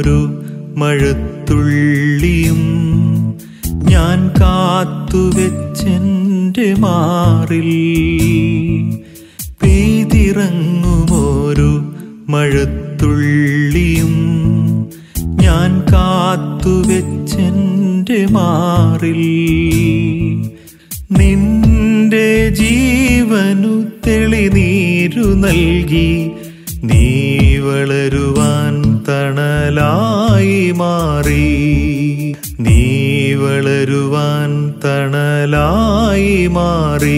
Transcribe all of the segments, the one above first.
ഒരു മഴത്തുള്ളിയും ഞാൻ കാത്തുവെച്ചെൻ്റെ മാറിൽ പെയ്തിറങ്ങുമൊരു മഴത്തുള്ളിയും ഞാൻ കാത്തുവെച്ചെൻ്റെ മാറിൽ നിന്റെ ജീവനു തെളിനീരു നൽകി നീ വളരുവാൻ തണലായി മാറി നീ വളരുവാൻ തണലായി മാറി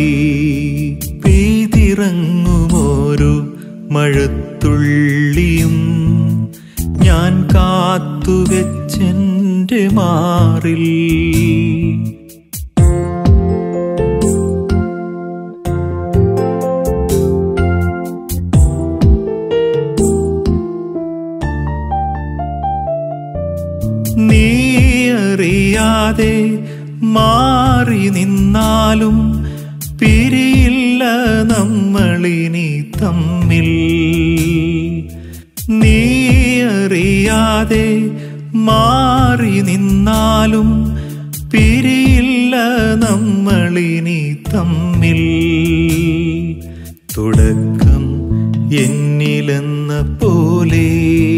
പെയ്തിറങ്ങുമൊരു മഴത്തുള്ളിയും ഞാൻ കാത്തുവെച്ചെൻ്റെ മാറിൽ നീ അറിയാതെ മാറി നിന്നാലും പിരിയില്ല നമ്മളിനി തമ്മിൽ നീ അറിയാതെ മാറി നിന്നാലും പിരിയില്ല നമ്മളിനി തമ്മിൽ തുടക്കം എന്നിലെന്ന പോലെ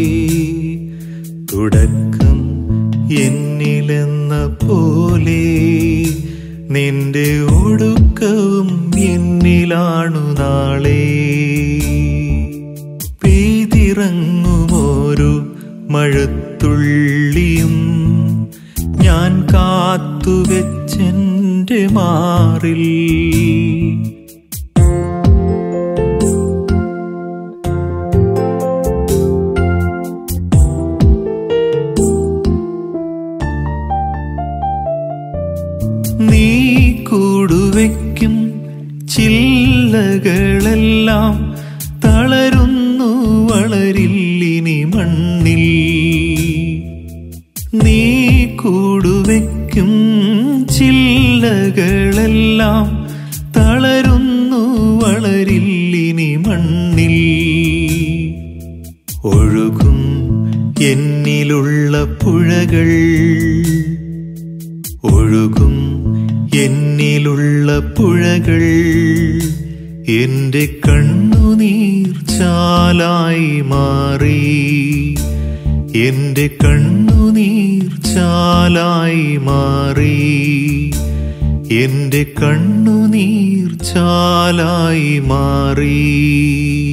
തുടക്കം എന്നിലെന്ന പോലെ നിന്റെ ഒടുക്കവും എന്നിലാണു നാളെ പെയ്തിറങ്ങുമൊരു മഴത്തുള്ളിയും ഞാൻ കാത്തുവെച്ചെൻ്റെ മാറിൽ നീ കൂടുവയ്ക്കും ചില്ലകളെല്ലാം തളരുന്നു വളരില്ലിനി മണ്ണിൽ നീ കൂടുവയ്ക്കും ചില്ലകളെല്ലാം തളരുന്നു വളരില്ലിനി മണ്ണിൽ ഒഴുകും എന്നിലുള്ള പുഴകൾ ഒഴുകും എന്നിലുള്ള പുഴകൾ എന്റെ കണ്ണുനീർ ചാലായി മാറി എന്റെ കണ്ണുനീർ ചാലായി മാറി എന്റെ കണ്ണുനീർ ചാലായി മാറി